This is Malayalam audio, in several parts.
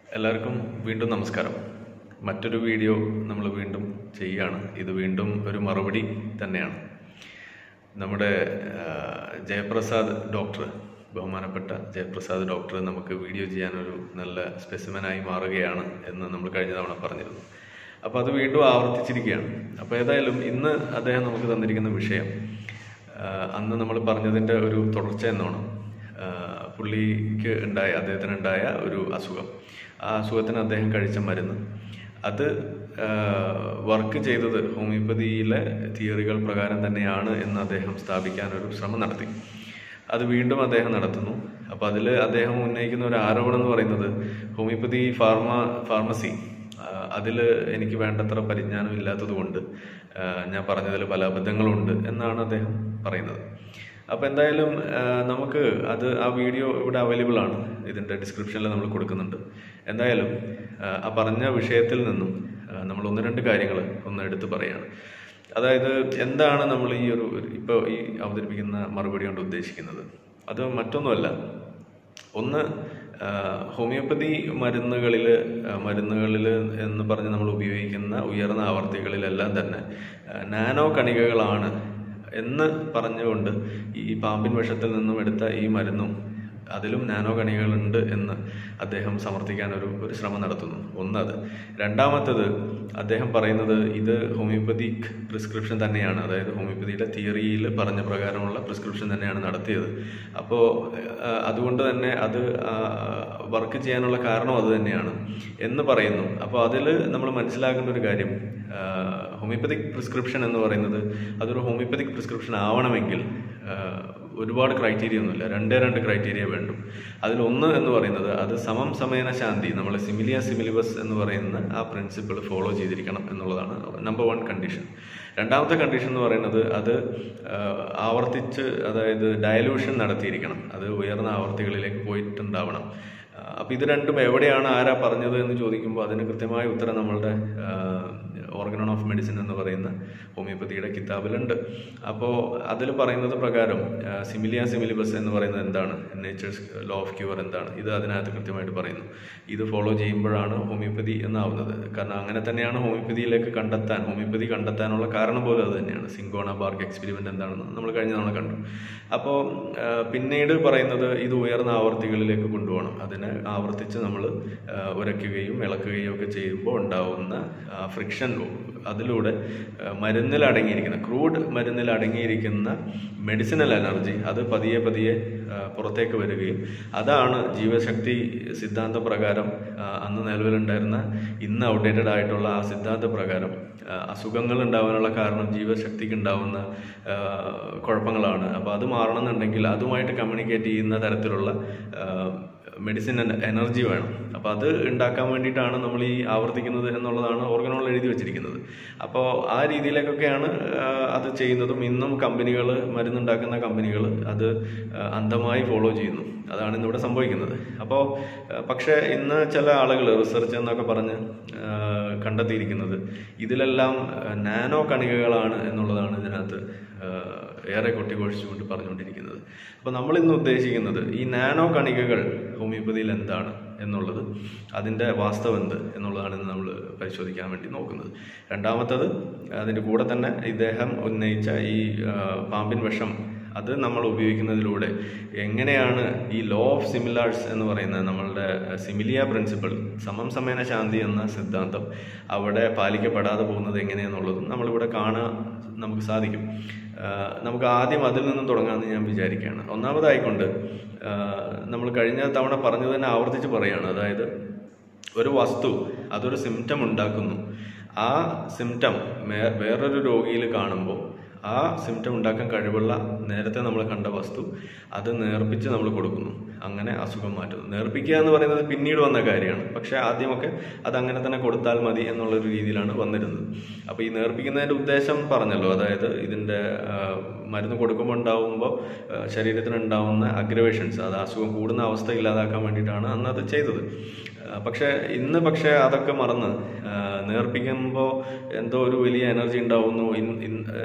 എല്ലാവർക്കും വീണ്ടും നമസ്കാരം മറ്റൊരു വീഡിയോ നമ്മൾ വീണ്ടും ചെയ്യുകയാണ് ഇത് വീണ്ടും ഒരു മറുപടി തന്നെയാണ് നമ്മുടെ ആ, ജയപ്രസാദ് ഡോക്ടർ ബഹുമാനപ്പെട്ട ജയപ്രസാദ് ഡോക്ടർ നമുക്ക് വീഡിയോ ചെയ്യാനൊരു നല്ല സ്പെസിമനായി മാറുകയാണ് എന്ന് നമ്മൾ കഴിഞ്ഞ തവണ പറഞ്ഞിരുന്നു അപ്പോൾ അത് വീണ്ടും ആവർത്തിച്ചിരിക്കുകയാണ് അപ്പോൾ ഏതായാലും ഇന്ന് അദ്ദേഹം നമുക്ക് തന്നിരിക്കുന്ന വിഷയം ആ, അന്ന് നമ്മൾ പറഞ്ഞതിൻ്റെ ഒരു തുടർച്ച എന്നോണം ആ, പുള്ളിക്ക് ഉണ്ടായ അദ്ദേഹത്തിന് ഉണ്ടായ ഒരു അസുഖം ആ അസുഖത്തിന് അദ്ദേഹം കഴിച്ച മരുന്ന് അത് വർക്ക് ചെയ്തത് ഹോമിയോപ്പതിയിലെ തിയറികൾ പ്രകാരം തന്നെയാണ് എന്ന് അദ്ദേഹം സ്ഥാപിക്കാൻ ഒരു ശ്രമം നടത്തി അത് വീണ്ടും അദ്ദേഹം നടത്തുന്നു അപ്പോൾ അതിൽ അദ്ദേഹം ഉന്നയിക്കുന്ന ഒരു ആരോപണം എന്ന് പറയുന്നത് ഹോമിയോപ്പതി ഫാർമ ഫാർമസി അതിൽ എനിക്ക് വേണ്ടത്ര പരിജ്ഞാനം ഇല്ലാത്തത് കൊണ്ട് ഞാൻ പറഞ്ഞതിൽ പല അബദ്ധങ്ങളുണ്ട് എന്നാണ് അദ്ദേഹം പറയുന്നത് അപ്പോൾ എന്തായാലും ആ, നമുക്ക് അത് ആ വീഡിയോ ഇവിടെ അവൈലബിൾ ആണ് ഇതിൻ്റെ ഡിസ്ക്രിപ്ഷനിൽ നമ്മൾ കൊടുക്കുന്നുണ്ട് എന്തായാലും ആ, ആ പറഞ്ഞ വിഷയത്തിൽ നിന്നും ആ, നമ്മൾ ഒന്ന് രണ്ട് കാര്യങ്ങൾ ഒന്ന് എടുത്ത് പറയാണ് അതായത് എന്താണ് നമ്മൾ ഈ ഒരു ഇപ്പോൾ ഈ അവതരിപ്പിക്കുന്ന മറുപടി കൊണ്ട് ഉദ്ദേശിക്കുന്നത് അത് മറ്റൊന്നുമല്ല ഒന്ന് ആ, ഹോമിയോപ്പതി മരുന്നുകളിൽ മരുന്നുകളിൽ എന്ന് പറഞ്ഞ് നമ്മൾ ഉപയോഗിക്കുന്ന ഉയർന്ന ആവർത്തികളിലെല്ലാം തന്നെ ആ, നാനോ കണികകളാണ് എന്ന് പറഞ്ഞുകൊണ്ട് ഈ പാമ്പിൻ വിഷത്തിൽ നിന്നും എടുത്ത ഈ മരുന്നും അതിലും നാനോ കണികകളുണ്ട് എന്ന് അദ്ദേഹം സമർത്ഥിക്കാൻ ഒരു ഒരു ശ്രമം നടത്തുന്നു ഒന്നത് രണ്ടാമത്തത് അദ്ദേഹം പറയുന്നത് ഇത് ഹോമിയോപ്പതിക് പ്രിസ്ക്രിപ്ഷൻ തന്നെയാണ് അതായത് ഹോമിയോപ്പതിയുടെ തിയറിയിൽ പറഞ്ഞ പ്രകാരമുള്ള പ്രിസ്ക്രിപ്ഷൻ തന്നെയാണ് നടത്തിയത് അപ്പോൾ അതുകൊണ്ട് തന്നെ അത് വർക്ക് ചെയ്യാനുള്ള കാരണം അത് തന്നെയാണ് എന്ന് പറയുന്നു അപ്പോൾ അതിൽ നമ്മൾ മനസ്സിലാക്കേണ്ട ഒരു കാര്യം ഹോമിയോപ്പതിക് പ്രിസ്ക്രിപ്ഷൻ എന്ന് പറയുന്നത് അതൊരു ഹോമിയോപ്പതിക് പ്രിസ്ക്രിപ്ഷൻ ആവണമെങ്കിൽ ആ, ഒരുപാട് ക്രൈറ്റീരിയ ഒന്നുമില്ല രണ്ടേ രണ്ട് ക്രൈറ്റീരിയ വേണ്ടും അതിലൊന്ന് എന്ന് പറയുന്നത് അത് സമം സമയന ശാന്തി നമ്മൾ സിമിലിയ സിമിലിബസ് എന്ന് പറയുന്ന ആ പ്രിൻസിപ്പിൾ ഫോളോ ചെയ്തിരിക്കണം എന്നുള്ളതാണ് നമ്പർ വൺ കണ്ടീഷൻ രണ്ടാമത്തെ കണ്ടീഷൻ എന്ന് പറയുന്നത് അത് ആ, ആവർത്തിച്ച് അതായത് ഡയലൂഷൻ നടത്തിയിരിക്കണം അത് ഉയർന്ന ആവർത്തികളിലേക്ക് പോയിട്ടുണ്ടാവണം അപ്പോൾ ഇത് രണ്ടും എവിടെയാണ് ആരാ പറഞ്ഞത് എന്ന് ചോദിക്കുമ്പോൾ അതിന് കൃത്യമായ ഉത്തരം നമ്മളുടെ ഓർഗനൺ ഓഫ് മെഡിസിൻ എന്ന് പറയുന്ന ഹോമിയോപ്പതിയുടെ കിതാബിലുണ്ട് അപ്പോൾ അതിൽ പറയുന്നത് പ്രകാരം സിമിലിയ സിമിലിബസ് എന്ന് പറയുന്നത് എന്താണ് നേച്ചേഴ്സ് ലോ ഓഫ് ക്യൂർ എന്താണ് ഇത് അതിനകത്ത് കൃത്യമായിട്ട് പറയുന്നു ഇത് ഫോളോ ചെയ്യുമ്പോഴാണ് ഹോമിയോപ്പതി എന്നാവുന്നത് കാരണം അങ്ങനെ തന്നെയാണ് ഹോമിയോപ്പതിയിലേക്ക് കണ്ടെത്താൻ ഹോമിയോപ്പതി കണ്ടെത്താനുള്ള കാരണം പോലും അത് തന്നെയാണ് സിങ്കോണ ബാർക്ക് എക്സ്പെരിമെൻ്റ് എന്താണെന്ന് നമ്മൾ കഴിഞ്ഞ തവണ കണ്ടു അപ്പോൾ പിന്നീട് പറയുന്നത് ഇത് ഉയർന്ന ആവർത്തികളിലേക്ക് കൊണ്ടുപോകണം അതിനെ ആവർത്തിച്ച് നമ്മൾ ഉരയ്ക്കുകയും ഇളക്കുകയും ഒക്കെ ചെയ്യുമ്പോൾ ഉണ്ടാവുന്ന ഫ്രിക്ഷൻ അതിലൂടെ ആ, മരുന്നിൽ അടങ്ങിയിരിക്കുന്ന ക്രൂഡ് മരുന്നിൽ അടങ്ങിയിരിക്കുന്ന മെഡിസിനൽ എനർജി അത് പതിയെ പതിയെ ആ, പുറത്തേക്ക് വരികയും അതാണ് ജീവശക്തി സിദ്ധാന്ത പ്രകാരം ആ, അന്ന് നിലവിലുണ്ടായിരുന്ന ഇന്ന് ഔട്ട്ഡേറ്റഡ് ആയിട്ടുള്ള ആ സിദ്ധാന്ത പ്രകാരം ആ, അസുഖങ്ങൾ ഉണ്ടാവാനുള്ള കാരണം ജീവശക്തിക്ക് ഉണ്ടാവുന്ന ആ, കുഴപ്പങ്ങളാണ് അപ്പോൾ അത് മാറണമെന്നുണ്ടെങ്കിൽ അതുമായിട്ട് കമ്മ്യൂണിക്കേറ്റ് ചെയ്യുന്ന തരത്തിലുള്ള മെഡിസിൻ എനർജി വേണം അപ്പോൾ അത് ഉണ്ടാക്കാൻ വേണ്ടിയിട്ടാണ് നമ്മൾ ഈ ആവർത്തിക്കുന്നത് എന്നുള്ളതാണ് ഓർഗനോൾ എഴുതി വെച്ചിരിക്കുന്നത് അപ്പോൾ ആ രീതിയിലേക്കൊക്കെയാണ് ആ, അത് ചെയ്യുന്നതും ഇന്നും കമ്പനികൾ മരുന്നുണ്ടാക്കുന്ന കമ്പനികൾ അത് ആ, അന്ധമായി ഫോളോ ചെയ്യുന്നു അതാണ് ഇന്നിവിടെ സംഭവിക്കുന്നത് അപ്പോൾ ആ, പക്ഷേ ഇന്ന് ചില ആളുകൾ റിസർച്ച് എന്നൊക്കെ പറഞ്ഞ് ആ, കണ്ടെത്തിയിരിക്കുന്നത് ഇതിലെല്ലാം ആ, നാനോ കണികകളാണ് എന്നുള്ളതാണ് ഇതിനകത്ത് ആ, ഏറെ കൊട്ടിഘോഷിച്ചുകൊണ്ട് പറഞ്ഞുകൊണ്ടിരിക്കുന്നത് അപ്പോൾ നമ്മൾ ഇന്ന് ഉദ്ദേശിക്കുന്നത് ഈ നാനോ കണികകൾ ഹോമിയോപ്പതിയിൽ എന്താണ് എന്നുള്ളത് അതിൻ്റെ വാസ്തവം എന്ത് എന്നുള്ളതാണ് ഇന്ന് നമ്മൾ പരിശോധിക്കാൻ വേണ്ടി നോക്കുന്നത് രണ്ടാമത്തത് അതിൻ്റെ കൂടെ തന്നെ ഇദ്ദേഹം ഉന്നയിച്ച ഈ ആ, പാമ്പിൻ വിഷം അത് നമ്മൾ ഉപയോഗിക്കുന്നതിലൂടെ എങ്ങനെയാണ് ഈ ലോ ഓഫ് സിമിലാർസ് എന്ന് പറയുന്ന നമ്മളുടെ സിമിലിയ പ്രിൻസിപ്പിൾ സമം സമേന ശാന്തി എന്ന സിദ്ധാന്തം അവിടെ പാലിക്കപ്പെടാതെ പോകുന്നത് എങ്ങനെയെന്നുള്ളതും നമ്മളിവിടെ കാണാൻ നമുക്ക് സാധിക്കും ആ, നമുക്ക് ആദ്യം അതിൽ നിന്നും തുടങ്ങാമെന്ന് ഞാൻ വിചാരിക്കുകയാണ് ഒന്നാമതായിക്കൊണ്ട് ആ, നമ്മൾ കഴിഞ്ഞ തവണ പറഞ്ഞത് തന്നെ ആവർത്തിച്ച് പറയുകയാണ് അതായത് ഒരു വസ്തു അതൊരു സിംറ്റം ഉണ്ടാക്കുന്നു ആ സിംറ്റം വേറൊരു രോഗിയിൽ കാണുമ്പോൾ ആ സിംറ്റം ഉണ്ടാക്കാൻ കഴിവുള്ള നേരത്തെ നമ്മൾ കണ്ട വസ്തു അത് നേർപ്പിച്ച് നമ്മൾ കൊടുക്കുന്നു അങ്ങനെ അസുഖം മാറ്റുന്നു നേർപ്പിക്കുക എന്ന് പറയുന്നത് പിന്നീട് വന്ന കാര്യമാണ് പക്ഷേ ആദ്യമൊക്കെ അത് അങ്ങനെ തന്നെ കൊടുത്താൽ മതി എന്നുള്ളൊരു രീതിയിലാണ് വന്നിരുന്നത് അപ്പോൾ ഈ നേർപ്പിക്കുന്നതിൻ്റെ ഉദ്ദേശം പറഞ്ഞല്ലോ അതായത് ഇതിൻ്റെ ആ, മരുന്ന് കൊടുക്കുമ്പോൾ ഉണ്ടാവുമ്പോൾ ആ, ശരീരത്തിന് ഉണ്ടാവുന്ന അഗ്രവേഷൻസ് അത് അസുഖം കൂടുന്ന അവസ്ഥ ഇല്ലാതാക്കാൻ വേണ്ടിയിട്ടാണ് അന്ന് അത് ചെയ്തത് ആ, പക്ഷേ ഇന്ന് പക്ഷേ അതൊക്കെ മറന്ന് ആ, നേർപ്പിക്കുമ്പോൾ എന്തോ ഒരു വലിയ എനർജി ഉണ്ടാവുന്നു ഇൻ- ഇൻ- എന്നൊക്കെ പറഞ്ഞ്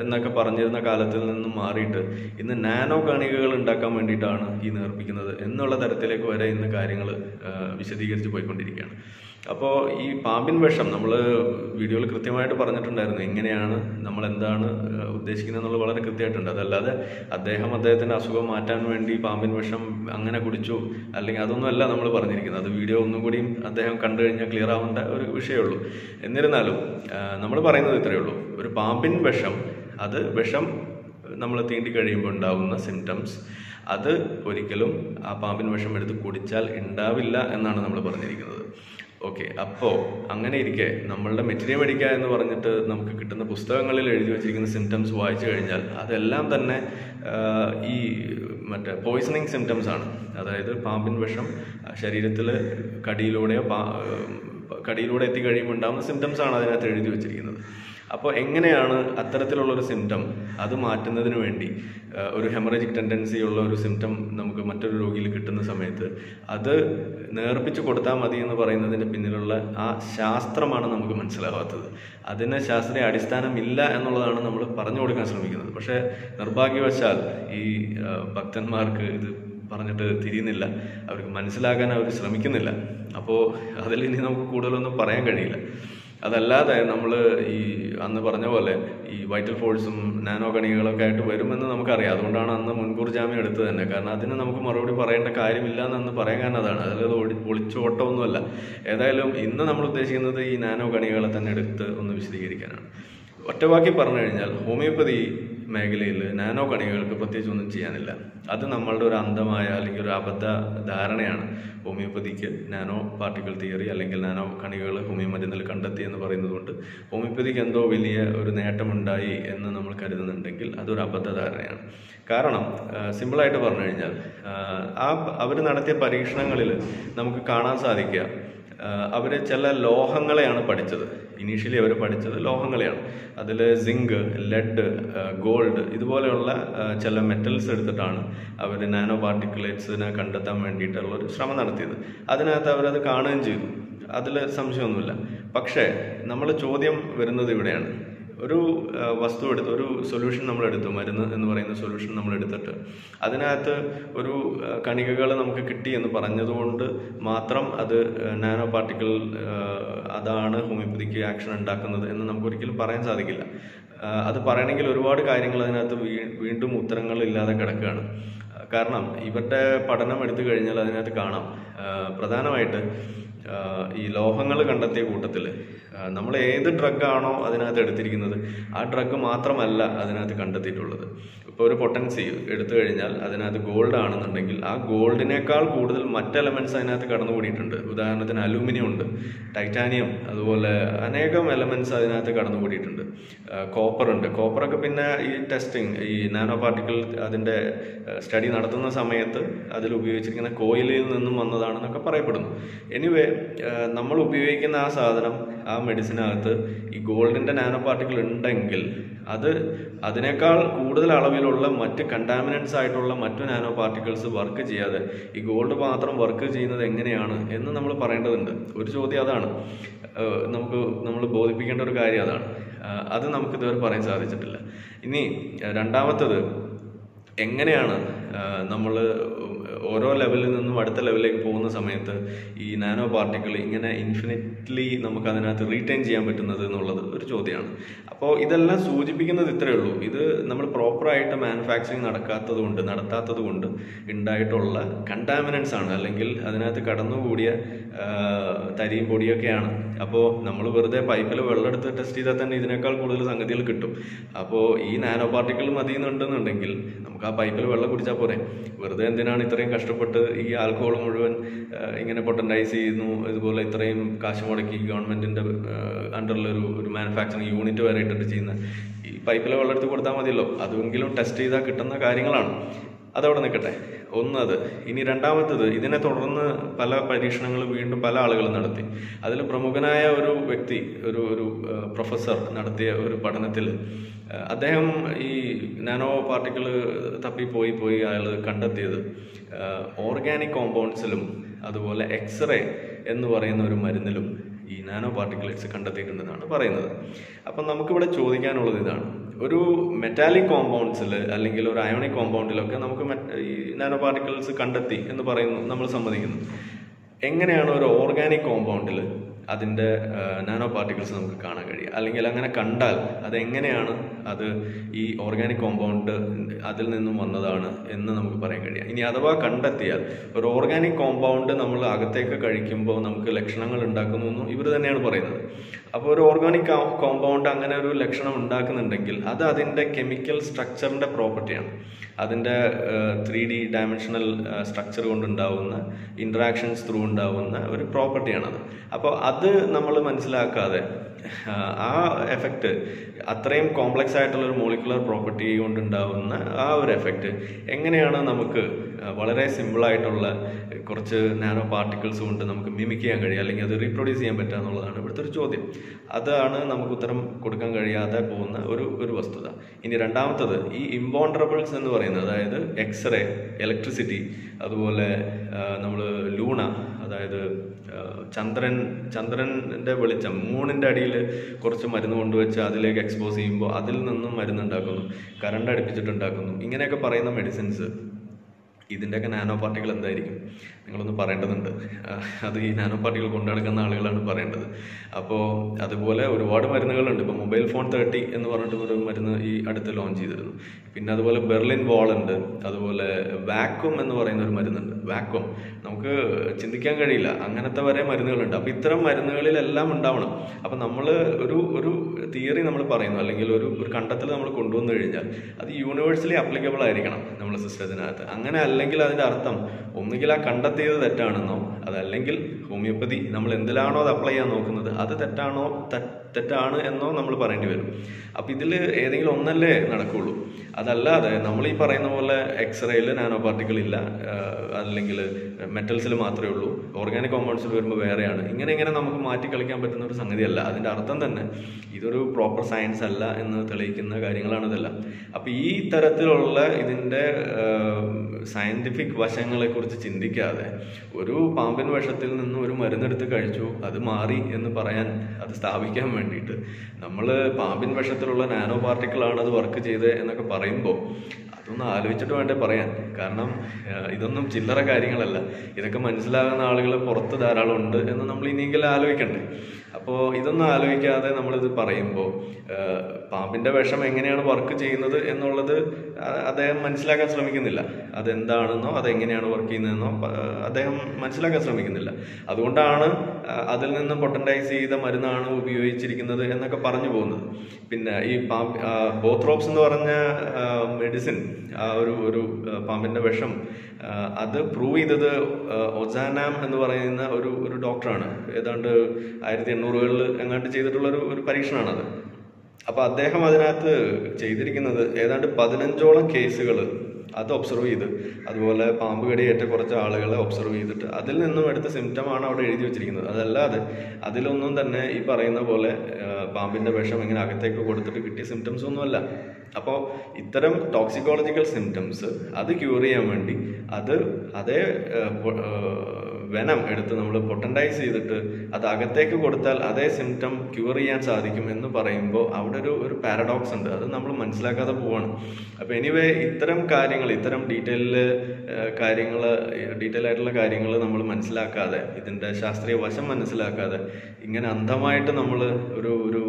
പറഞ്ഞിരുന്ന കാലത്തിൽ നിന്നും മാറിയിട്ട് ഇന്ന് നാനോ കണികകൾ ഉണ്ടാക്കാൻ വേണ്ടിയിട്ടാണ് ഈ നേർപ്പിക്കുന്നത് എന്നുള്ള തരത്തിലേക്ക് വരെ ഇന്ന് കാര്യങ്ങൾ വിശദീകരിച്ച് പോയിക്കൊണ്ടിരിക്കുകയാണ് അപ്പോൾ ഈ പാമ്പിൻ വിഷം നമ്മൾ വീഡിയോയിൽ കൃത്യമായിട്ട് പറഞ്ഞിട്ടുണ്ടായിരുന്നു എങ്ങനെയാണ് നമ്മൾ എന്താണ് ഏഹ്, ഉദ്ദേശിക്കുന്നത് എന്നുള്ളത് വളരെ കൃത്യമായിട്ടുണ്ട് അതല്ലാതെ അദ്ദേഹം അദ്ദേഹത്തിൻ്റെ അസുഖം മാറ്റാൻ വേണ്ടി പാമ്പിൻ വിഷം അങ്ങനെ കുടിച്ചു അല്ലെങ്കിൽ അതൊന്നുമല്ല നമ്മൾ പറഞ്ഞിരിക്കുന്നത് അത് വീഡിയോ ഒന്നും കൂടിയും അദ്ദേഹം കണ്ടു കഴിഞ്ഞാൽ ക്ലിയർ ആവേണ്ട ഒരു വിഷയമുള്ളൂ എന്നിരുന്നാലും നമ്മൾ പറയുന്നത് ഇത്രയേ ഉള്ളൂ ഒരു പാമ്പിൻ വിഷം അത് വിഷം നമ്മൾ തീണ്ടി കഴിയുമ്പോൾ ഉണ്ടാകുന്ന സിംറ്റംസ് അത് ഒരിക്കലും ആ പാമ്പിൻ വിഷം എടുത്ത് കുടിച്ചാൽ ഉണ്ടാവില്ല എന്നാണ് നമ്മൾ പറഞ്ഞിരിക്കുന്നത് ഓക്കെ അപ്പോൾ അങ്ങനെ ഇരിക്കെ നമ്മളുടെ മെറ്റീരിയൽ മേടിക്കുക എന്ന് പറഞ്ഞിട്ട് നമുക്ക് കിട്ടുന്ന പുസ്തകങ്ങളിൽ എഴുതി വെച്ചിരിക്കുന്ന സിംറ്റംസ് വായിച്ചു കഴിഞ്ഞാൽ അതെല്ലാം തന്നെ ആ, ഈ മറ്റേ പോയിസണിങ് സിംറ്റംസ് ആണ് അതായത് പാമ്പിൻ വിഷം ശരീരത്തിൽ കടിയിലൂടെയോ പാ കടിയിലൂടെ എത്തിക്കഴിയുമ്പോൾ ഉണ്ടാകുന്ന സിംറ്റംസ് ആണ് അതിനകത്ത് എഴുതി വെച്ചിരിക്കുന്നത് അപ്പോൾ എങ്ങനെയാണ് അത്തരത്തിലുള്ളൊരു സിംറ്റം അത് മാറ്റുന്നതിന് വേണ്ടി ആ, ഒരു ഹെമറേജിക് ടെൻഡൻസി ഉള്ള ഒരു സിംറ്റം നമുക്ക് മറ്റൊരു രോഗിയിൽ കിട്ടുന്ന സമയത്ത് അത് നേർപ്പിച്ച് കൊടുത്താൽ മതി എന്ന് പറയുന്നതിൻ്റെ പിന്നിലുള്ള ആ ശാസ്ത്രമാണ് നമുക്ക് മനസ്സിലാവാത്തത് അതിന് ശാസ്ത്രീയ അടിസ്ഥാനം ഇല്ല എന്നുള്ളതാണ് നമ്മൾ പറഞ്ഞു കൊടുക്കാൻ ശ്രമിക്കുന്നത് പക്ഷേ നിർഭാഗ്യവശാൽ ഈ ആ, ഭക്തന്മാർക്ക് ഇത് പറഞ്ഞിട്ട് തിരിയുന്നില്ല അവർക്ക് മനസ്സിലാക്കാൻ അവർ ശ്രമിക്കുന്നില്ല അപ്പോൾ അതിൽ ഇനി നമുക്ക് കൂടുതലൊന്നും പറയാൻ കഴിയില്ല അതല്ലാതെ നമ്മൾ ഈ അന്ന് പറഞ്ഞ പോലെ ഈ വൈറ്റൽ ഫോഴ്സും നാനോ കണികകളൊക്കെ ആയിട്ട് വരുമെന്ന് നമുക്കറിയാം അതുകൊണ്ടാണ് അന്ന് മുൻകൂർ ജാമ്യം എടുത്തത് തന്നെ കാരണം അതിന് നമുക്ക് മറുപടി പറയേണ്ട കാര്യമില്ല എന്ന് അന്ന് പറയാൻ കാരണം അതാണ് അതായത് ഒളി ഒളിച്ചോട്ടമൊന്നുമല്ല ഏതായാലും ഇന്ന് നമ്മൾ ഉദ്ദേശിക്കുന്നത് ഈ നാനോ കണികകളെ തന്നെ എടുത്ത് ഒന്ന് വിശദീകരിക്കാനാണ് ഒറ്റവാക്കി പറഞ്ഞു കഴിഞ്ഞാൽ ഹോമിയോപ്പതി മേഖലയിൽ നാനോ കണികൾക്ക് പ്രത്യേകിച്ച് ഒന്നും ചെയ്യാനില്ല അത് നമ്മളുടെ ഒരു അന്ധമായ അല്ലെങ്കിൽ ഒരു അബദ്ധ ധാരണയാണ് ഹോമിയോപ്പതിക്ക് നാനോ പാർട്ടിക്കിൾ തിയറി അല്ലെങ്കിൽ നാനോ കണികകൾ ഹോമിയോ മരുന്നിൽ കണ്ടെത്തി എന്ന് പറയുന്നത് കൊണ്ട് ഹോമിയോപ്പതിക്ക് എന്തോ വലിയ ഒരു നേട്ടമുണ്ടായി എന്ന് നമ്മൾ കരുതുന്നുണ്ടെങ്കിൽ അതൊരു അബദ്ധ ധാരണയാണ് കാരണം സിമ്പിളായിട്ട് പറഞ്ഞു കഴിഞ്ഞാൽ ആ അവർ നടത്തിയ പരീക്ഷണങ്ങളിൽ നമുക്ക് കാണാൻ സാധിക്കുക അവർ ചില ലോഹങ്ങളെയാണ് പഠിച്ചത് ഇനീഷ്യലി അവർ പഠിച്ചത് ലോഹങ്ങളെയാണ് അതിൽ സിങ്ക് ലെഡ് ഗോൾഡ് ഇതുപോലെയുള്ള ആ, ചില മെറ്റൽസ് എടുത്തിട്ടാണ് അവർ നാനോ പാർട്ടിക്കുലേറ്റ്സിനെ കണ്ടെത്താൻ വേണ്ടിയിട്ടുള്ള ഒരു ശ്രമം നടത്തിയത് അതിനകത്ത് അവരത് കാണുകയും ചെയ്തു അതിൽ സംശയമൊന്നുമില്ല പക്ഷേ നമ്മൾ ചോദ്യം വരുന്നത് ഇവിടെയാണ് ഒരു ആ, വസ്തു എടുത്ത് ഒരു സൊല്യൂഷൻ നമ്മൾ എടുത്തു മരുന്ന് എന്ന് പറയുന്ന സൊല്യൂഷൻ നമ്മൾ എടുത്തിട്ട് അതിനകത്ത് ഒരു കണികകൾ നമുക്ക് കിട്ടി എന്ന് പറഞ്ഞതുകൊണ്ട് മാത്രം അത് നാനോ പാർട്ടിക്കിൾ അതാണ് ഹോമിയോപ്പതിക്ക് ആക്ഷൻ ഉണ്ടാക്കുന്നത് എന്ന് നമുക്ക് ഒരിക്കലും പറയാൻ സാധിക്കില്ല ആ, അത് പറയണമെങ്കിൽ ഒരുപാട് കാര്യങ്ങൾ അതിനകത്ത് വീ- വീണ്ടും ഉത്തരങ്ങൾ ഇല്ലാതെ കിടക്കുകയാണ് ആ, കാരണം ഇവരുടെ പഠനം എടുത്തു കഴിഞ്ഞാൽ അതിനകത്ത് കാണാം ആ, പ്രധാനമായിട്ട് ആ, ഈ ലോഹങ്ങൾ കണ്ടെത്തിയ കൂട്ടത്തിൽ നമ്മൾ ഏത് ഡ്രഗാണോ അതിനകത്ത് എടുത്തിരിക്കുന്നത് ആ ഡ്രഗ് മാത്രമല്ല അതിനകത്ത് കണ്ടെത്തിയിട്ടുള്ളത് ഇപ്പോൾ ഒരു പൊട്ടൻസി എടുത്തു കഴിഞ്ഞാൽ അതിനകത്ത് ഗോൾഡ് ആണെന്നുണ്ടെങ്കിൽ ആ ഗോൾഡിനേക്കാൾ കൂടുതൽ മറ്റ് എലമെൻറ്റ്സ് അതിനകത്ത് കടന്നുകൂടിയിട്ടുണ്ട് ഉദാഹരണത്തിന് അലൂമിനിയം ഉണ്ട് ടൈറ്റാനിയം അതുപോലെ അനേകം എലമെൻറ്റ്സ് അതിനകത്ത് കടന്നുകൂടിയിട്ടുണ്ട് കോപ്പർ ഉണ്ട് കോപ്പറൊക്കെ പിന്നെ ഈ ടെസ്റ്റിംഗ് ഈ നാനോ പാർട്ടിക്കിൾ അതിൻ്റെ സ്റ്റഡി നടത്തുന്ന സമയത്ത് അതിൽ ഉപയോഗിച്ചിരിക്കുന്ന കോയിലിൽ നിന്നും വന്നതാണെന്നൊക്കെ പറയപ്പെടുന്നു എനിവേ നമ്മൾ ഉപയോഗിക്കുന്ന ആ സാധനം ആ മെഡിസിനകത്ത് ഈ ഗോൾഡിൻ്റെ നാനോ പാർട്ടിക്കിൾ ഉണ്ടെങ്കിൽ അത് അതിനേക്കാൾ കൂടുതൽ അളവിലുള്ള മറ്റ് കണ്ടാമിനൻസ് ആയിട്ടുള്ള മറ്റു നാനോ പാർട്ടിക്കിൾസ് വർക്ക് ചെയ്യാതെ ഈ ഗോൾഡ് മാത്രം വർക്ക് ചെയ്യുന്നത് എങ്ങനെയാണ് എന്ന് നമ്മൾ പറയേണ്ടതുണ്ട് ഒരു ചോദ്യം അതാണ് ഏഹ് നമുക്ക് നമ്മൾ ബോധിപ്പിക്കേണ്ട ഒരു കാര്യം അതാണ് ആഹ് അത് നമുക്ക് ഇതുവരെ പറയാൻ സാധിച്ചിട്ടില്ല ഇനി ഏഹ് രണ്ടാമത്തത് എങ്ങനെയാണ് നമ്മൾ ഓരോ ലെവലിൽ നിന്നും അടുത്ത ലെവലിലേക്ക് പോകുന്ന സമയത്ത് ഈ നാനോ പാർട്ടിക്കിൾ ഇങ്ങനെ ഇൻഫിനിറ്റ്ലി നമുക്ക് അതിനകത്ത് റീറ്റെയിൻ ചെയ്യാൻ പറ്റുന്നത് എന്നുള്ളത് ഒരു ചോദ്യമാണ് അപ്പോൾ ഇതെല്ലാം സൂചിപ്പിക്കുന്നത് ഇത്രയേ ഉള്ളൂ ഇത് നമ്മൾ പ്രോപ്പറായിട്ട് മാനുഫാക്ചറിങ് നടക്കാത്തത് കൊണ്ട് നടത്താത്തത് കൊണ്ട് ഉണ്ടായിട്ടുള്ള കണ്ടാമിനൻസ് ആണ് അല്ലെങ്കിൽ അതിനകത്ത് കടന്നുകൂടിയ ആ, തരിയും പൊടിയൊക്കെയാണ് അപ്പോൾ നമ്മൾ വെറുതെ പൈപ്പിൽ വെള്ളം എടുത്ത് ടെസ്റ്റ് ചെയ്താൽ തന്നെ ഇതിനേക്കാൾ കൂടുതൽ സംഗതികൾ കിട്ടും അപ്പോൾ ഈ നാനോ പാർട്ടിക്കിൾ മതിയെന്നുണ്ടെന്നുണ്ടെങ്കിൽ നമുക്ക് ആ പൈപ്പിൽ വെള്ളം കുടിച്ചാൽ പോരെ വെറുതെ എന്തിനാണ് ഇത്രയും കഷ്ടപ്പെട്ട് ഈ ആൽക്കഹോൾ മുഴുവൻ ആ, ഇങ്ങനെ പൊട്ടൻറ്റൈസ് ചെയ്യുന്നു ഇതുപോലെ ഇത്രയും കാശ് മുടക്കി ഗവൺമെൻറ്റിൻ്റെ അണ്ടറിലൊരു ഒരു മാനുഫാക്ചറിങ് യൂണിറ്റ് വരെ ഇട്ടിട്ട് ചെയ്യുന്ന ഈ പൈപ്പിലെ വെള്ളം എടുത്ത് കൊടുത്താൽ മതിയല്ലോ അതെങ്കിലും ടെസ്റ്റ് ചെയ്താൽ കിട്ടുന്ന കാര്യങ്ങളാണ് അതവിടെ നിൽക്കട്ടെ ഒന്നത് ഇനി രണ്ടാമത്തത് ഇതിനെ തുടർന്ന് പല പരീക്ഷണങ്ങൾ വീണ്ടും പല ആളുകളും നടത്തി അതിൽ പ്രമുഖനായ ഒരു വ്യക്തി ഒരു ഒരു ആ, പ്രൊഫസർ നടത്തിയ ഒരു പഠനത്തിൽ ആ, അദ്ദേഹം ഈ നാനോ പാർട്ടിക്കിൾ തപ്പി പോയി പോയി അയാൾ കണ്ടെത്തിയത് ഓർഗാനിക് കോമ്പൗണ്ട്സിലും അതുപോലെ എക്സ്റേ എന്ന് പറയുന്ന ഒരു മരുന്നിലും ഈ നാനോ പാർട്ടിക്കിൾസ് കണ്ടെത്തിയിട്ടുണ്ടെന്നാണ് പറയുന്നത് അപ്പം നമുക്കിവിടെ ചോദിക്കാനുള്ളത് ഇതാണ് ഒരു മെറ്റാലിക് കോമ്പൗണ്ട്സിൽ അല്ലെങ്കിൽ ഒരു അയോണിക് കോമ്പൗണ്ടിലൊക്കെ നമുക്ക് met- ഈ നാനോ പാർട്ടിക്കിൾസ് കണ്ടെത്തി എന്ന് പറയുന്നു നമ്മൾ സമ്മതിക്കുന്നു എങ്ങനെയാണ് ഒരു ഓർഗാനിക് കോമ്പൗണ്ടിൽ അതിൻ്റെ നാനോ പാർട്ടിക്കിൾസ് നമുക്ക് കാണാൻ കഴിയുക അല്ലെങ്കിൽ അങ്ങനെ കണ്ടാൽ അതെങ്ങനെയാണ് അത് ഈ ഓർഗാനിക് കോമ്പൗണ്ട് അതിൽ നിന്നും വന്നതാണ് എന്ന് നമുക്ക് പറയാൻ കഴിയുക ഇനി അഥവാ കണ്ടെത്തിയാൽ ഒരു ഓർഗാനിക് കോമ്പൗണ്ട് നമ്മൾ അകത്തേക്ക് കഴിക്കുമ്പോൾ നമുക്ക് ലക്ഷണങ്ങൾ ഉണ്ടാക്കുന്നു എന്നും ഇവർ തന്നെയാണ് പറയുന്നത് അപ്പോൾ ഒരു ഓർഗാനിക് കോമ്പൗണ്ട് അങ്ങനെ ഒരു ലക്ഷണം ഉണ്ടാക്കുന്നുണ്ടെങ്കിൽ അത് അതിൻ്റെ കെമിക്കൽ സ്ട്രക്ചറിൻ്റെ പ്രോപ്പർട്ടിയാണ് അതിൻ്റെ ത്രീ ഡി ഡയമെൻഷണൽ സ്ട്രക്ചർ കൊണ്ടുണ്ടാവുന്ന ഇൻട്രാക്ഷൻസ് ത്രൂ ഉണ്ടാവുന്ന ഒരു പ്രോപ്പർട്ടിയാണത് അപ്പോൾ അത് നമ്മൾ മനസ്സിലാക്കാതെ ആ, ആ എഫക്റ്റ് അത്രയും കോംപ്ലക്സ് ആയിട്ടുള്ള ഒരു മോളിക്കുലർ പ്രോപ്പർട്ടി കൊണ്ടുണ്ടാവുന്ന ആ ഒരു എഫക്റ്റ് എങ്ങനെയാണ് നമുക്ക് ആ, വളരെ സിമ്പിളായിട്ടുള്ള കുറച്ച് നാനോ പാർട്ടിക്കിൾസ് കൊണ്ട് നമുക്ക് മിമിക് ചെയ്യാൻ കഴിയുക അല്ലെങ്കിൽ അത് റീപ്രൊഡ്യൂസ് ചെയ്യാൻ പറ്റുക എന്നുള്ളതാണ് ഇവിടുത്തെ ഒരു ചോദ്യം അതാണ് നമുക്ക് ഉത്തരം കൊടുക്കാൻ കഴിയാതെ പോകുന്ന ഒരു ഒരു വസ്തുത ഇനി രണ്ടാമത്തത് ഈ ഇമ്പോണ്ടറബിൾസ് എന്ന് പറയുന്നത് അതായത് എക്സ്റേ ഇലക്ട്രിസിറ്റി അതുപോലെ നമ്മൾ ലൂണ അതായത് ആ, ചന്ദ്രൻ ചന്ദ്രൻ്റെ വെളിച്ചം മൂണിൻ്റെ അടിയിൽ കുറച്ച് മരുന്ന് കൊണ്ടുവച്ച് അതിലേക്ക് എക്സ്പോസ് ചെയ്യുമ്പോൾ അതിൽ നിന്നും മരുന്ന് ഉണ്ടാക്കുന്നു കറണ്ട് അടുപ്പിച്ചിട്ട് ഉണ്ടാക്കുന്നു ഇങ്ങനെയൊക്കെ പറയുന്ന മെഡിസിൻസ് ഇതിൻ്റെയൊക്കെ നാനോ പാർട്ടികൾ എന്തായിരിക്കും നിങ്ങളൊന്ന് പറയേണ്ടതുണ്ട് ആ, അത് ഈ നാനോ പാർട്ടികൾ കൊണ്ടു നടക്കുന്ന ആളുകളാണ് പറയേണ്ടത് അപ്പോൾ അതുപോലെ ഒരുപാട് മരുന്നുകളുണ്ട് ഇപ്പോൾ മൊബൈൽ ഫോൺ തേർട്ടി എന്ന് പറഞ്ഞിട്ട് ഒരു മരുന്ന് ഈ അടുത്ത് ലോഞ്ച് ചെയ്തിരുന്നു പിന്നെ അതുപോലെ ബെർലിൻ വാൾ ഉണ്ട് അതുപോലെ വാക്വം എന്ന് പറയുന്ന ഒരു മരുന്നുണ്ട് വാക്വം നമുക്ക് ചിന്തിക്കാൻ കഴിയില്ല അങ്ങനത്തെ വരെ മരുന്നുകളുണ്ട് അപ്പോൾ ഇത്തരം മരുന്നുകളിലെല്ലാം ഉണ്ടാവണം അപ്പോൾ നമ്മൾ ഒരു ഒരു തിയറി നമ്മൾ പറയുന്നു അല്ലെങ്കിൽ ഒരു ഒരു കണ്ടെത്തൽ നമ്മൾ കൊണ്ടുവന്നു കഴിഞ്ഞാൽ അത് യൂണിവേഴ്സലി അപ്ലിക്കബിൾ ആയിരിക്കണം നമ്മുടെ സിസ്റ്റത്തിനകത്ത് അങ്ങനെ അല്ലെങ്കിൽ അതിൻ്റെ അർത്ഥം ഒന്നുകിൽ ആ കണ്ടെത്തിയത് തെറ്റാണെന്നോ അതല്ലെങ്കിൽ ഹോമിയോപ്പതി നമ്മൾ എന്തിലാണോ അത് അപ്ലൈ ചെയ്യാൻ നോക്കുന്നത് അത് തെറ്റാണോ തെ- തെറ്റാണ് എന്നോ നമ്മൾ പറയേണ്ടി വരും അപ്പം ഇതിൽ ഏതെങ്കിലും ഒന്നല്ലേ നടക്കുള്ളൂ അതല്ലാതെ നമ്മൾ ഈ പറയുന്ന പോലെ എക്സ്റേയിൽ നാനോ പാർട്ടിക്കിൾ ഇല്ല ആഹ് അല്ലെങ്കിൽ മെറ്റൽസിൽ മാത്രമേ ഉള്ളൂ ഓർഗാനിക് കോമ്പൗണ്ട്സിൽ വരുമ്പോൾ വേറെയാണ് ഇങ്ങനെ ഇങ്ങനെ നമുക്ക് മാറ്റി കളിക്കാൻ പറ്റുന്ന ഒരു സംഗതിയല്ല അതിൻ്റെ അർത്ഥം തന്നെ ഇതൊരു പ്രോപ്പർ സയൻസ് അല്ല എന്ന് തെളിയിക്കുന്ന കാര്യങ്ങളാണ് ഇതെല്ലാം അപ്പോൾ ഈ തരത്തിലുള്ള ഇതിൻ്റെ സയൻറ്റിഫിക് വശങ്ങളെക്കുറിച്ച് ചിന്തിക്കാതെ ഒരു പാമ്പിൻ വിഷത്തിൽ നിന്ന് ഒരു മരുന്നെടുത്ത് കഴിച്ചു അത് മാറി എന്ന് പറയാൻ അത് സ്ഥാപിക്കാൻ വേണ്ടിയിട്ട് നമ്മൾ പാമ്പിൻ വിഷത്തിലുള്ള നാനോ പാർട്ടിക്കിളാണ് അത് വർക്ക് ചെയ്തത് എന്നൊക്കെ പറയുമ്പോൾ അതൊന്ന് ആലോചിച്ചിട്ട് വേണ്ടേ പറയാൻ കാരണം ആ, ഇതൊന്നും ചില്ലറ കാര്യങ്ങളല്ല ഇതൊക്കെ മനസ്സിലാകുന്ന ആളുകൾ പുറത്ത് ധാരാളം ഉണ്ട് എന്ന് നമ്മൾ ഇനിയെങ്കിലും ആലോചിക്കണ്ടേ അപ്പോൾ ഇതൊന്നും ആലോചിക്കാതെ നമ്മളിത് പറയുമ്പോൾ പാമ്പിൻ്റെ വിഷം എങ്ങനെയാണ് വർക്ക് ചെയ്യുന്നത് എന്നുള്ളത് അ- അദ്ദേഹം മനസ്സിലാക്കാൻ ശ്രമിക്കുന്നില്ല അതെന്താണെന്നോ അതെങ്ങനെയാണ് വർക്ക് ചെയ്യുന്നതെന്നോ പ- അദ്ദേഹം മനസ്സിലാക്കാൻ ശ്രമിക്കുന്നില്ല അതുകൊണ്ടാണ് ആ, അതിൽ നിന്ന് പൊട്ടൻറ്റൈസ് ചെയ്ത മരുന്നാണ് ഉപയോഗിച്ചിരിക്കുന്നത് എന്നൊക്കെ പറഞ്ഞു പോകുന്നത് പിന്നെ ഈ പാമ്പ് ബോത്രോപ്സ് എന്ന് പറഞ്ഞ മെഡിസിൻ ആ ഒരു ഒരു ആ, പാമ്പിൻ്റെ വിഷം ആ, അത് പ്രൂവ് ചെയ്തത് ആ, ഒസാനാം എന്ന് പറയുന്ന ഒരു ഒരു ഡോക്ടറാണ് ഏതാണ്ട് ആയിരത്തി എണ്ണൂറുകളിൽ എങ്ങാണ്ട് ചെയ്തിട്ടുള്ള ഒരു ഒരു പരീക്ഷണമാണത് അപ്പോൾ അദ്ദേഹം അതിനകത്ത് ചെയ്തിരിക്കുന്നത് ഏതാണ്ട് പതിനഞ്ചോളം കേസുകൾ അത് ഒബ്സർവ് ചെയ്ത് അതുപോലെ പാമ്പ് കടിയേറ്റ കുറച്ച് ആളുകളെ ഒബ്സർവ് ചെയ്തിട്ട് അതിൽ നിന്നും എടുത്ത സിംറ്റമാണ് അവിടെ എഴുതി വെച്ചിരിക്കുന്നത് അതല്ലാതെ അതിലൊന്നും തന്നെ ഈ പറയുന്ന പോലെ ആ, പാമ്പിന്റെ വിഷം ഇങ്ങനെ അകത്തേക്ക് കൊടുത്തിട്ട് കിട്ടിയ സിംറ്റംസ് ഒന്നുമല്ല അപ്പോൾ ഇത്തരം ടോക്സിക്കോളജിക്കൽ സിംറ്റംസ് അത് ക്യൂർ ചെയ്യാൻ വേണ്ടി അത് അതേ ആ, പൊ- ആ, വെനം എടുത്ത് നമ്മൾ പൊട്ടൻറ്റൈസ് ചെയ്തിട്ട് അത് അകത്തേക്ക് കൊടുത്താൽ അതേ സിംറ്റം ക്യൂർ ചെയ്യാൻ സാധിക്കും എന്ന് പറയുമ്പോൾ അവിടെ ഒരു ഒരു പാരഡോക്സ് ഉണ്ട് അത് നമ്മൾ മനസ്സിലാക്കാതെ പോവാണ് അപ്പോൾ എനിവേ ഇത്തരം കാര്യങ്ങൾ ഇത്തരം ഡീറ്റെയിൽ കാര്യങ്ങൾ ഡീറ്റെയിൽ ആയിട്ടുള്ള കാര്യങ്ങൾ നമ്മൾ മനസ്സിലാക്കാതെ ഇതിൻ്റെ ശാസ്ത്രീയ വശം മനസ്സിലാക്കാതെ ഇങ്ങനെ അന്ധമായിട്ട് നമ്മൾ ഒരു ഒരു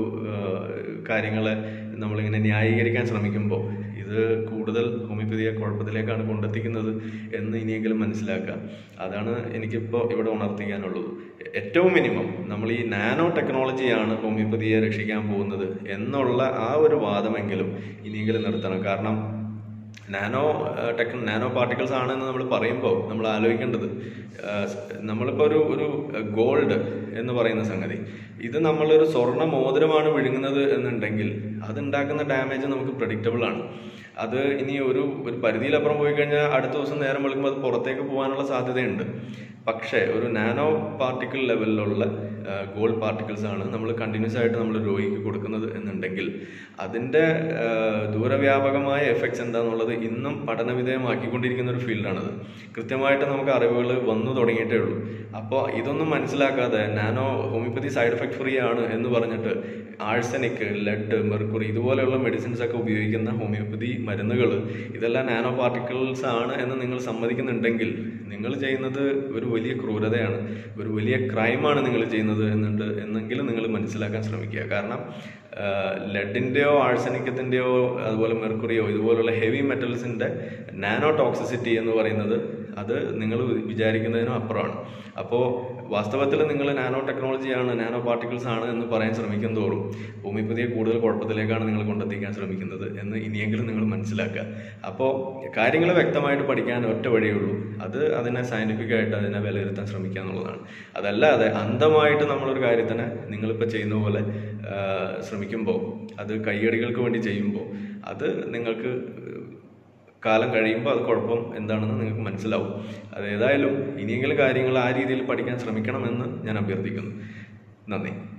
കാര്യങ്ങളെ നമ്മളിങ്ങനെ ന്യായീകരിക്കാൻ ശ്രമിക്കുമ്പോൾ ഇത് കൂടുതൽ ഹോമിയോപ്പതിയെ കുഴപ്പത്തിലേക്കാണ് കൊണ്ടെത്തിക്കുന്നത് എന്ന് ഇനിയെങ്കിലും മനസ്സിലാക്കുക അതാണ് എനിക്കിപ്പോൾ ഇവിടെ ഉണർത്തിക്കാനുള്ളത് ഏറ്റവും മിനിമം നമ്മൾ ഈ നാനോ ടെക്നോളജിയാണ് ഹോമിയോപ്പതിയെ രക്ഷിക്കാൻ പോകുന്നത് എന്നുള്ള ആ ഒരു വാദമെങ്കിലും ഇനിയെങ്കിലും നിർത്തണം കാരണം നാനോ ടെക് നാനോ പാർട്ടിക്കിൾസ് ആണെന്ന് നമ്മൾ പറയുമ്പോൾ നമ്മൾ ആലോചിക്കേണ്ടത് നമ്മളിപ്പോൾ ഒരു ഒരു ഗോൾഡ് എന്ന് പറയുന്ന സംഗതി ഇത് നമ്മളൊരു സ്വർണ്ണ മോതിരമാണ് വിഴുങ്ങുന്നത് എന്നുണ്ടെങ്കിൽ അതുണ്ടാക്കുന്ന ഡാമേജ് നമുക്ക് പ്രഡിക്റ്റബിൾ ആണ് അത് ഇനി ഒരു ഒരു പരിധിയിലപ്പുറം പോയി കഴിഞ്ഞാൽ അടുത്ത ദിവസം നേരം വെളുക്കുമ്പോൾ അത് പുറത്തേക്ക് പോകാനുള്ള സാധ്യതയുണ്ട് പക്ഷേ ഒരു നാനോ പാർട്ടിക്കിൾ ലെവലിലുള്ള ഗോൾഡ് പാർട്ടിക്കിൾസ് ആണ് നമ്മൾ കണ്ടിന്യൂസ് ആയിട്ട് നമ്മൾ രോഗിക്ക് കൊടുക്കുന്നത് എന്നുണ്ടെങ്കിൽ അതിൻ്റെ ദൂരവ്യാപകമായ എഫക്ട്സ് എന്താണെന്നുള്ളത് ഇന്നും പഠനവിധേയമാക്കിക്കൊണ്ടിരിക്കുന്ന ഒരു ഫീൽഡാണത് കൃത്യമായിട്ട് നമുക്ക് അറിവുകൾ വന്നു തുടങ്ങിയിട്ടേ ഉള്ളൂ അപ്പോൾ ഇതൊന്നും മനസ്സിലാക്കാതെ nano homoeopathy side effect free ആണ് എന്ന് പറഞ്ഞിട്ട് ആഴ്സനിക് ലെഡ് മെർക്കുറി ഇതുപോലെയുള്ള മെഡിസിൻസ് ഒക്കെ ഉപയോഗിക്കുന്ന ഹോമിയോപ്പതി മരുന്നുകൾ ഇതെല്ലാം നാനോ പാർട്ടിക്കിൾസ് ആണ് എന്ന് നിങ്ങൾ സമ്മതിക്കുന്നുണ്ടെങ്കിൽ നിങ്ങൾ ചെയ്യുന്നത് ഒരു വലിയ ക്രൂരതയാണ് ഒരു വലിയ ക്രൈമാണ് നിങ്ങൾ ചെയ്യുന്നത് എന്നുണ്ട് എന്നെങ്കിലും നിങ്ങൾ മനസ്സിലാക്കാൻ ശ്രമിക്കുക കാരണം ലെഡിൻ്റെയോ ആഴ്സനിക്കത്തിൻ്റെയോ അതുപോലെ മെർക്കുറിയോ ഇതുപോലുള്ള ഹെവി മെറ്റൽസിൻ്റെ നാനോ ടോക്സിസിറ്റി എന്ന് പറയുന്നത് അത് നിങ്ങൾ വിചാരിക്കുന്നതിനും അപ്പുറമാണ് അപ്പോൾ വാസ്തവത്തിൽ നിങ്ങൾ നാനോ ടെക്നോളജിയാണ് നാനോ പാർട്ടിക്കിൾസ് ആണ് എന്ന് പറയാൻ ശ്രമിക്കും തോറും ഹോമിയോപ്പതിയെ കൂടുതൽ കുഴപ്പത്തിലേക്കാണ് നിങ്ങൾ കൊണ്ടെത്തിക്കാൻ ശ്രമിക്കുന്നത് എന്ന് ഇനിയെങ്കിലും നിങ്ങൾ മനസ്സിലാക്കുക അപ്പോൾ കാര്യങ്ങൾ വ്യക്തമായിട്ട് പഠിക്കാൻ ഒറ്റ വഴിയുള്ളൂ അത് അതിനെ സയൻറ്റിഫിക് ആയിട്ട് അതിനെ വിലയിരുത്താൻ ശ്രമിക്കുക എന്നുള്ളതാണ് അതല്ലാതെ അന്ധമായിട്ട് നമ്മളൊരു കാര്യത്തിനെ നിങ്ങളിപ്പോൾ ചെയ്യുന്ന പോലെ ആ, ശ്രമിക്കുമ്പോൾ അത് കയ്യടികൾക്ക് വേണ്ടി ചെയ്യുമ്പോൾ അത് നിങ്ങൾക്ക് കാലം കഴിയുമ്പോൾ അത് കുഴപ്പം എന്താണെന്ന് നിങ്ങൾക്ക് മനസ്സിലാവും അത് ഏതായാലും ഇനിയെങ്കിലും കാര്യങ്ങൾ ആ രീതിയിൽ പഠിക്കാൻ ശ്രമിക്കണമെന്ന് ഞാൻ അഭ്യർത്ഥിക്കുന്നു നന്ദി